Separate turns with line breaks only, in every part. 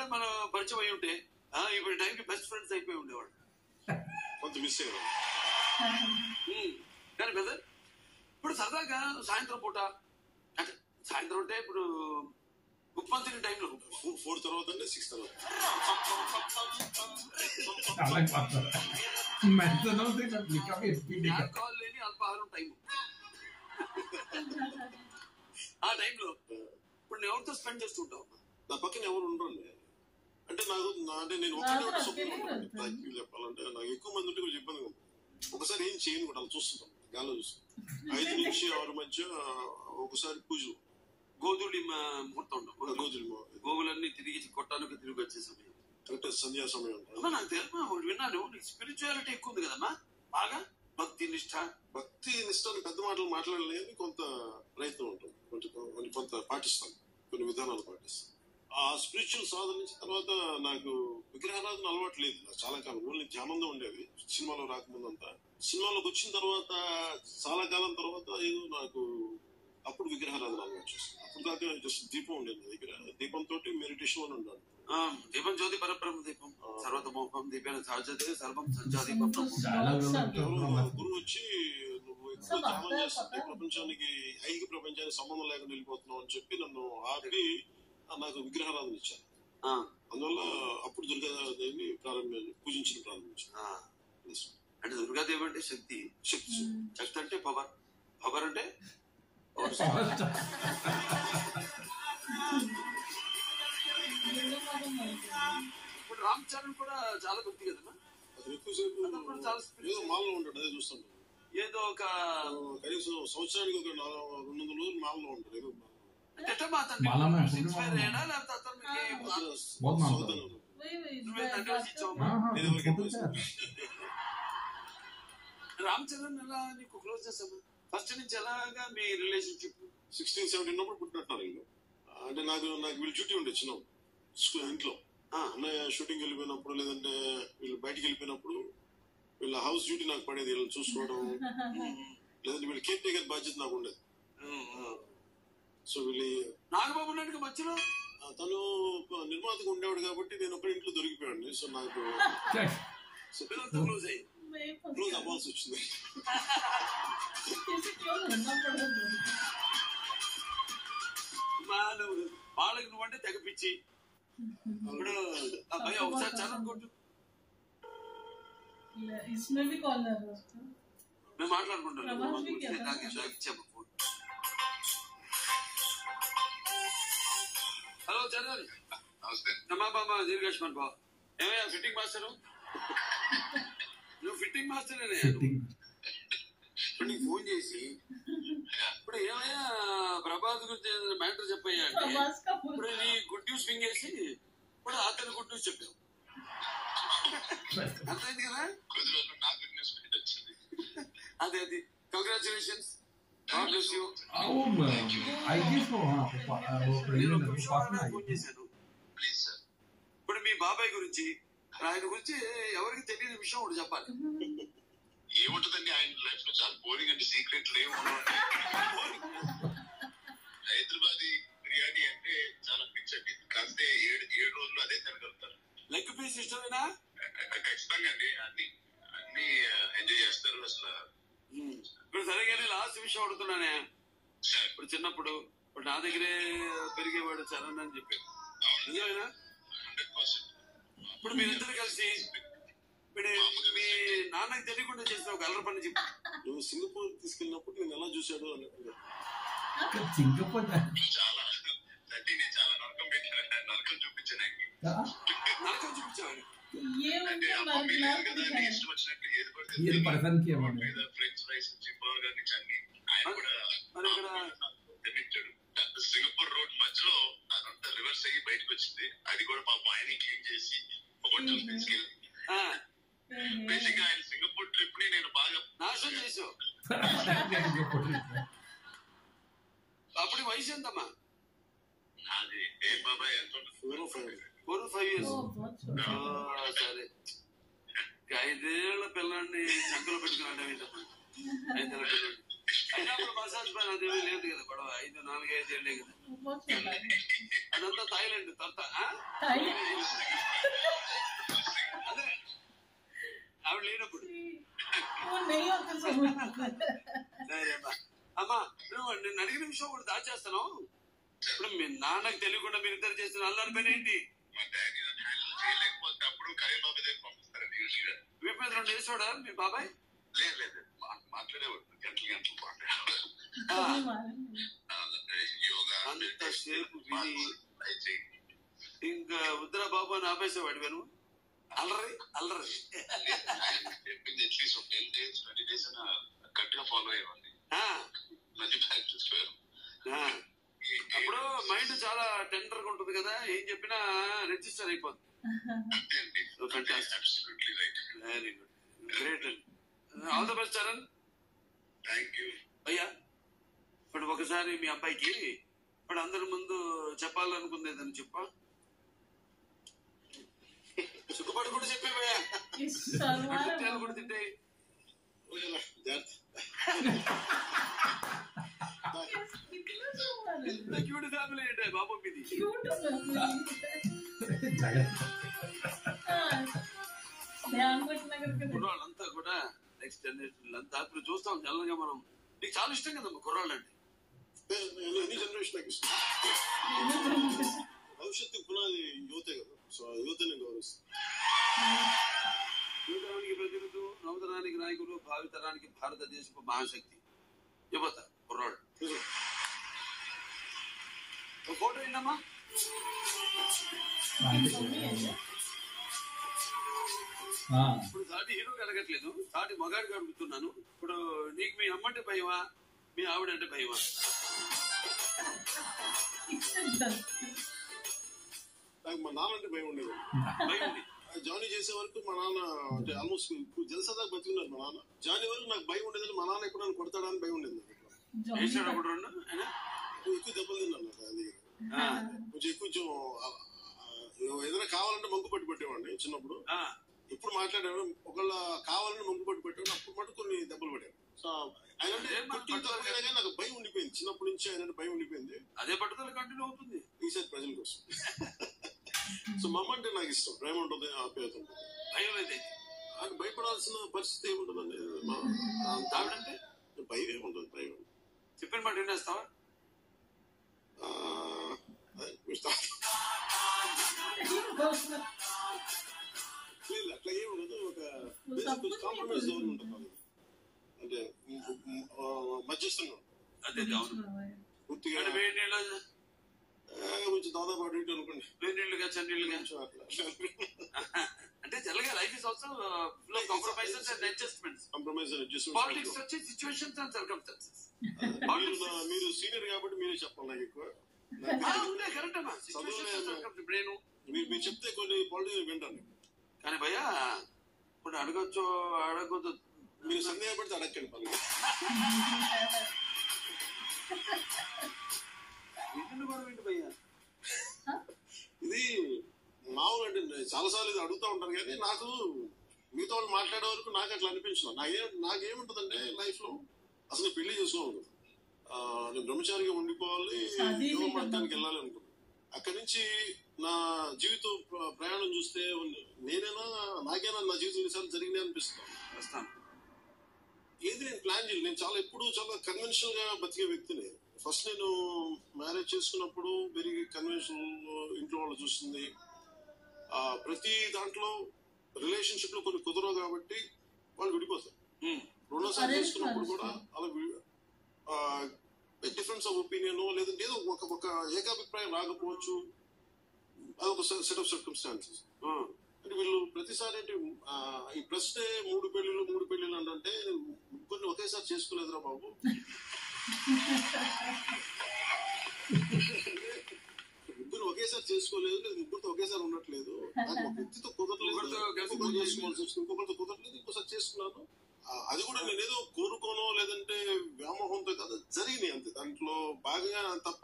కానీ మనం పరిచయం అయి ఉంటే ఆ, ఇప్పుడు టైంకి బెస్ట్ ఫ్రెండ్స్ అయిపోయి ఉండేవాడు
కొంత మిస్ అయ్యాను
ఉమ్. కానీ బ్రదర్ ఇప్పుడు సరదాగా సాయంత్రం పూట అంటే సాయంత్రం అంటే ఇప్పుడు ముప్పంతిని టైంలో
ఫోర్ ఫోర్ తర్వాత అంటే సిక్స్ తర్వాత
అలాగే పడతారు మెంటల్ రికవరీ
ఆల్కహాల్ లేని అల్పాహారం టైం ఆ టైంలో ఇప్పుడు నేను ఎవరితో స్పెండ్ చేస్తుంటావు
నా పక్కన ఎవరు ఉండరండి అంటే నాకు నా- అంటే నేను ఒక్కడే
నాకు
ఉంటే
అసలు
సుఖంగా
తెలియదు.
ఉంటాను. నాకు చెప్పాలంటే నాకు ఎక్కువ మంది ఉంటే కొంచెం ఇబ్బందిగా ఉంటుంది ఒకసారి ఏం చేయను కూడా అలా చూస్తుంటాం గాల్లో చూస్తాం ఐదు నుంచి ఆరు మధ్య ఒకసారి పూజలు
గోధుడి మ- ముహూర్తం ఉండవు
గోధులు
గోవులన్నీ తిరిగి కొట్టానికి తిరిగి వచ్చే సమయం
కరెక్ట్ సంధ్యా సమయం
అమ్మా నాకు తెలుసు ఒకటి విన్నాను నీకు స్పిరిచువాలిటీ ఎక్కువ ఉంది కదమ్మా బాగా భక్తి నిష్ఠ
భక్తి నిష్టాన్ని పెద్ద మాటలు మాట్లాడలేని కొంత ప్రయత్నం ఉంటుంది కొంచెం కొంచెం కొంత పాటిస్తాను కొన్ని విధానాలు పాటిస్తాను ఆ స్పిరిచువల్ సాధన నుంచి తర్వాత నాకు విగ్రహారాధన అలవాటు లేదు నాకు చాలా కాలం ఓన్లీ ధ్యానంలో ఉండేది సినిమాలో రాకముందంతా సినిమాలోకి వచ్చిన తర్వాత చాలా కాలం తర్వాత ఏదో నాకు అప్పుడు విగ్రహారాధన అలవాటు చేస్తాను అప్పుడు దాకా జస్ట్ దీపం ఉండేది నా దగ్గర దీపంతో మెడిటేషన్ అని ఉన్నాను
ఆ, దీపం జ్యోతి పరబ్రహ్మ దీపం సర్వత మోహం దీపేన సహజతే సర్వం సంచా దీపం
చాలా
ఎవరో గురువు వచ్చి నువ్వు ఎక్కువ
సో
ధ్యానం
భక్త-
చేస్తుంటే
భక్త-
ప్రపంచానికి ఐహిక ప్రపంచానికి సంబంధం లేకుండా వెళ్ళిపోతున్నావు అని చెప్పి నన్ను ఆపి ఆ, నాకు విగ్రహారాధన ఇచ్చారు
ఆ,
అందువల్ల అప్పుడు దుర్గాదేవిని ప్రారంభ పూజించిన ప్రారంభించాను
ఆ. అంటే దుర్గాదేవి అంటే శక్తి శక్తి శక్తి అంటే పవర్ పవర్ అంటే ఇప్పుడు రామ్ చరణ్ కూడా చాలా భక్తి కదమ్మా
అతను ఎక్కువసేపు
అతను చాలా spiritual.
ఏదో మాల్లో ఉంటాడు అదే చూస్తాను
ఏదో ఒక
కనీసం సంవత్సరానికి ఒక నాలుగు రెండు వందల రోజులు మాల్లో ఉంటాడు ఏదో మాల్లో.
అంటే ఎట్లా అతన్ని
మాలమే,
ఇన్స్పైర్
మాలమే.
అయ్యాడా లేకపోతే అతనికి
అతను
बहुत मानता
సౌతన్
हूँ।
నువ్వే తండ్రి వచ్చి ఇచ్చావమ్మా
నేను ఎవరికి
రామ్ చరణ్ ఎలా నీకు క్లోజ్ చేసాము ఫస్ట్ నుంచి ఎలాగా మీ రిలేషన్షిప్
సిక్స్టీన్ సెవెంటీన్ ఉన్నప్పుడు పుట్టినట్టున్నారు వీళ్ళు అంటే నాకు నాకు వీళ్ళు డ్యూటీ ఉండే చిన్న స్కూల్ ఇంట్లో అన్నయ్య షూటింగ్ వెళ్ళిపోయినప్పుడు లేదంటే వీళ్ళు బయటికి వెళ్ళిపోయినప్పుడు వీళ్ళ హౌస్ డ్యూటీ నాకు పడేది వీళ్ళని చూసుకోవడం లేదంటే వీళ్ళ కేర్ టేకర్ బాధ్యత నాకు ఉండేది సో వీళ్ళు
నాగబాబు నాయుడుకి మధ్యలో
ఆ, తను ఒక నిర్మాతగా ఉండేవాడు కాబట్టి నేను ఒక ఇంట్లో దొరికిపోయాడు సో నాకు
పిల్లలతో క్లోజ్ అయ్యి
క్లోజ్ అవ్వాల్సి వచ్చింది
మా నువ్వు వాళ్ళకి నువ్వంటే తెగపిచ్చి ఇప్పుడు అబ్బాయి ఒకసారి చరణ్ కొట్టు
इसमें भी कॉल कर रहा था
మేము మాట్లాడుకుంటాం
ప్రభాస్ కి కదా?
నాకు ఇందాక ఇచ్చాము ఫోన్ హలో చరణ్
నమస్తే
నమ్మా బాబా దీర్ఘేశ్వర్ బాబు ఏమయ్యా ఫిట్టింగ్ మాస్టర్ నువ్వు ఫిట్టింగ్ మాస్టర్ ఇప్పుడు నీకు ఫోన్ చేసి ఇప్పుడు ఏమయ్యా ప్రభాస్ గురించి మ్యాటర్ చెప్పయ్యా అంటే
प्रभास का फोन
ఇప్పుడు నీ గుడ్ న్యూస్ వింగేసి ఇప్పుడు అతని గుడ్ న్యూస్ చెప్పావు అర్థమైంది కదా
కొద్ది రోజులు నాకు న్యూస్ ఫీడ్ వచ్చింది
అదే అది congratulations God bless you
I guess वो हाँ वो वो
నేను ఒక
प्रेग्नेंट
నిమిషం
पास में
మాత్రమే
आई
ఫోన్ చేశాను
ప్లీజ్ సార్
ఇప్పుడు మీ బాబాయ్ గురించి ఆయన గురించి ఎవరికి తెలియని విషయం ఒకటి చెప్పాలి
ఏముంటుందండి ఆయన లైఫ్ లో చాలా బోరింగ్ అంటే సీక్రెట్లు ఏమి హైదరాబాద్ బిర్యానీ అంటే చాలా పిచ్చండి కాస్తే ఏడు ఏడు రోజులు అదే తినగలుగుతారు
లెగ్ పీస్ ఇష్టమేనా
ఖచ్చితంగా అండి అన్ని అన్ని ఎంజాయ్ చేస్తారు అసలు
ఇప్పుడు సరిగానే లాస్ట్ విషయం అడుగుతున్నానే
సార్
ఇప్పుడు చిన్నప్పుడు ఇప్పుడు నా దగ్గరే పెరిగేవాడు చరణ్ అని చెప్పాడు నిజమేనా
హండ్రెడ్ పర్సెంట్
ఇప్పుడు మీరిద్దరు కలిసి ఇప్పుడు మీ నాన్నకి తెలియకుండా చేసిన ఒక అల్లరి పని చెప్పు
నువ్వు సింగపూర్ తీసుకెళ్ళినప్పుడు నేను ఎలా చూశాడు అని
సింగపూర్
చాలా అంటే నేను చాలా నరకం పెట్టాను నరకం చూపించాను ఆయనకి
నరకం చూపించావు
ये
అంటే
उनका
ఆ మమ్మీ లేదు కదా అని
नाम
ఇష్టం వచ్చినట్టు ఏది పడితే
ఏది పడతాను
తిని,
కేమన్నా.
మీద ఫ్రెంచ్ ఫ్రైస్ నుంచి బర్గర్ నుంచి అన్ని ఆయన కూడా
మరి ఇక్కడ
తినిచ్చాడు సింగపూర్ రోడ్ మధ్యలో అదంతా రివర్స్ అయ్యి బయటకు వచ్చింది అది కూడా పాపం ఆయన క్లీన్ చేసి హోటల్ తీసుకెళ్ళి
ఆ,
బేసిక్ ఆయన సింగపూర్ ట్రిప్ ని నేను బాగా
నాశనం చేసావు అప్పుడు ఈ వయసు ఎంతమ్మా
అది ఏ బాబాయ్ ఎంత ఉంటుంది?
Four or five
four five years
ओ बहुत छोटा
సరే ఐదేళ్ల పిల్లాన్ని చంకలో పెట్టుకున్నాడు ఏంటమ్మా ఐదేళ్ల పిల్లాన్ని అయినా అప్పుడు మసాజ్ పైన అదేమీ లేదు కదా గొడవ ఐదు నాలుగు ఐదు ఏళ్ళే కదా అదంతా థాయిలాండ్ తొంత ఆ? అదే ఆవిడ లేనప్పుడు
नहीं होता सब
సరేమ్మా. అమ్మా నువ్వు నేను అడిగిన విషయం కూడా దాచేస్తాను ఇప్పుడు మీ నాన్నకి తెలియకుండా మీరు ఇద్దరు చేసిన అల్లరి పని ఏంటి
మా డాడీ నన్ను హ్యాండిల్ చేయలేకపోతే అప్పుడు కరీం బాబు దగ్గర పంపిస్తారండి యూజువల్ గా
వీపు మీద రెండు వేసాడా మీ బాబాయ్
లేదు లేదు మా- మాట్లాడేవాడు గంటలు గంటలు మాట్లాడేవాడు
ఆ,
ఆ, యోగా
అంతసేపు విని
ట్రై చేయి
ఇంకా ఉత్తర బాబు అని ఆపేసేవాడు విను అల్లరి అల్లరి
ఆయన చెప్పింది అట్లీస్ట్ ఒక టెన్ డేస్ ట్వంటీ డేస్ అయినా కరెక్ట్ గా ఫాలో అయ్యేవాడిని
ఆ,
మంచి ప్రాక్టీస్
ఆ. అప్పుడు మైండ్ చాలా టెండర్ గా ఉంటుంది కదా ఏం చెప్పినా రిజిస్టర్ అయిపోతుంది
అంతే అండి
Oh, fantastic.
Absolutely right
very good great అండి all the best Charan
thank you
అయ్యా ఇప్పుడు ఒకసారి మీ అబ్బాయికి ఇప్పుడు అందరి ముందు చెప్పాలనుకునేదని చెప్పా సుఖపడి కూడా చెప్పేవయ్యా
इस सलमान
తిట్టాలు కూడా తిట్టాయి
ఓకేనా? జాగ్రత్త.
कितना सलमान
ఎంత క్యూట్ ఫ్యామిలీ ఏంటి బాబు మీది
क्यूट
జాగ్రత్త
ध्यान रखना करके
కుర్రాళ్ళంతా కూడా నెక్స్ట్ జనరేషన్ అంతా ఇప్పుడు చూస్తాం జనరల్గా మనం నీకు చాలా ఇష్టం కదమ్మా కుర్రాళ్ళు అంటే
నేను ఎన్ని జనరేషన్ నాకు ఇష్టం భవిష్యత్తు పునాది యువతే కదా సో ఆ యువతని గౌరవిస్తాను
యువతరానికి ప్రతినిధు నవతరానికి నాయకులు భావితరానికి భారతదేశపు మహాశక్తి యువత కుర్రాళ్ళు
నిజం.
ఒక ఫోటో ఏంటమ్మా
ఆ,
ఇప్పుడు సాటి హీరోకి అడగట్లేదు సాటి మగాడికి అడుగుతున్నాను ఇప్పుడు నీకు మీ అమ్మంటే భయమా మీ ఆవిడంటే భయమా
నాకు మా నాన్న అంటే భయం ఉండేది
భయం ఉంది
జానీ చేసే వరకు మా నాన్న అంటే ఆల్మోస్ట్ ఇప్పుడు జలసా దాకా బతుకున్నారు మా నాన్న జానీ వరకు నాకు భయం ఉండేది మా నాన్న ఎప్పుడు నన్ను కొడతాడని భయం ఉండేది నాకు ఎక్కువ.
వేసాడు అప్పుడు రెండు ఆయన?
ఎక్కువ దెబ్బలు తిన్నాను నాకు అది
ఆ,
కొంచెం ఎక్కువ కొంచెం ఆ, ఆ, ఏదైనా కావాలంటే మంకు పట్టి పెట్టేవాడిని చిన్నప్పుడు
ఆ,
ఇప్పుడు మాట్లాడేవాడు ఒకళ్ళ కావాలని మంకు పట్టి పెట్టాడు అప్పుడు మటు కొన్ని దెబ్బలు పడాడు సో ఆయన అంటే
ఏం మన
కొట్టిన తప్పైనా కానీ నాకు భయం ఉండిపోయింది చిన్నప్పటి నుంచి ఆయన అంటే భయం ఉండిపోయింది
అదే పట్టుదల కంటిన్యూ అవుతుంది
ఈసారి ప్రజల కోసం సో మా అమ్మ అంటే నాకు ఇష్టం ప్రేమ ఉంటుంది ఆప్యాయత ఉంటుంది
భయం అయితే
ఆయన భయపడాల్సిన పరిస్థితి ఏముంటుందండి మా
ఆవిడంటే
భయం ఏముంటుంది భయం
చెప్పిన మాట వినేస్తావా
ఆ, అదే, మీరు తా- లేదు, అట్లా ఏమి ఉండదు ఒక బేసిక్ కాంప్రమైజ్ జోన్ ఉంటుంది వాళ్ళకి. అంటే మ్, మ్, ఆ, మధ్యస్థంగా ఉంటుంది.
అదే అవును
పూర్తిగా
ఇక్కడ వేడి నీళ్ళు
ఆ, కొంచెం దాదాపు అటు ఇటు అనుకోండి
వేడి నీళ్ళుగా చన్నీళ్ళుగా
కొంచెం అట్లా
అంటే జనరల్గా life is also full of compromises and adjustments
compromise
politics వచ్చి సిచ్యువేషన్స్ అండ్ సర్కమ్స్టాన్సెస్
మీరు నా- మీరు సీనియర్ కాబట్టి మీరే చెప్పాలి నాకు ఎక్కువ
ఉంటే కరెక్ట్ అమ్మా సిచ్యువేషన్స్ అండ్ సర్కమ్స్ నేను
మీరు మీరు చెప్తే కొన్ని పాలిటిక్స్ వింటాను
కానీ భయ్యా ఇప్పుడు అడగొచ్చు అడగొద్దు
మీరు సందేహపడితే అడగండి పని
ఇంటిని కూడా ఏంటి భయ్యా
ఇది మామూలు అంటే నేను చాలాసార్లు ఇది అడుగుతూ ఉంటాను కానీ నాకు మీతో వాళ్ళు మాట్లాడే వరకు నాకు అట్లా అనిపించిన నాకేం నాకేముంటుందంటే లైఫ్ లో అసలు పెళ్లి చేసుకోవాలి ఆ, నేను బ్రహ్మచారిగా ఉండిపోవాలి
సాధీ
యోగ
नहीं
మార్గానికి
करना।
వెళ్ళాలి అనుకున్నాను అక్కడి నుంచి నా జీవితం ప్ర- ప్రయాణం చూస్తే నేనైనా నాకైనా నా జీవితం ఎన్నిసార్లు జరిగినాయి అనిపిస్తాను
వస్తాను
ఏది నేను ప్లాన్ చేయలేదు నేను చాలా ఎప్పుడు చాలా కన్వెన్షనల్ గా బతికే వ్యక్తిని ఫస్ట్ నేను మ్యారేజ్ చేసుకున్నప్పుడు వెరీ కన్వెన్షనల్ ఇంట్లో వాళ్ళు చూస్తుంది ఆ, ప్రతి దాంట్లో రిలేషన్షిప్ లో కొన్ని కుదరవు కాబట్టి వాళ్ళు విడిపోతారు
ఉమ్.
రెండోసారి
Arrange
చేసుకున్నప్పుడు కూడా
marriage.
అలా డిఫరెన్స్ ఆఫ్ ఒపీనియన్ లేదంటే ఏదో ఒక ఒక ఏకాభిప్రాయం రాకపోవచ్చు అదొక సెట్ ఆఫ్ సర్కమ్స్టాన్సెస్
ఆ.
అంటే వీళ్ళు ప్రతిసారి అంటే ఆ, ఈ ప్రశ్నే మూడు పెళ్లిళ్ళు మూడు పెళ్లిళ్ళు అంటే ముగ్గురిని ఒకేసారి చేసుకోలేదురా బాబు ముగ్గురు ఒకేసారి చేసుకోలేదు లేదు ముగ్గురితో ఒకేసారి ఉండట్లేదు నాకు ఒక వ్యక్తితో కుదరలేదు
ముగ్గురితో కలిసి
ఇంకొకరు చేసుకోవాల్సి వచ్చింది ఇంకొకరితో కుదరలేదు ఇంకోసారి చేసుకున్నాను ఆ, అది కూడా నేను ఏదో కోరుకోనో లేదంటే వ్యామోహంతో కాదు జరిగినాయి అంతే దాంట్లో భాగంగా తప్ప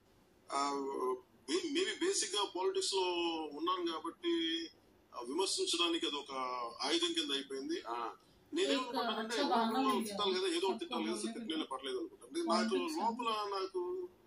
మేబీ బేసిక్ గా పాలిటిక్స్ లో ఉన్నాను కాబట్టి ఆ, విమర్శించడానికి అది ఒక ఆయుధం కింద అయిపోయింది
ఆ.
నేనేమనుకుంటానంటే
अच्छा, गाना
లోపల
भी
తిట్టాలి కదా ఏదో ఒకటి
सबको
తిట్టాలి కదా
बोलने
తిట్టిన
में
పర్లేదు అనుకుంటాను నాకు
Context.
లోపల నాకు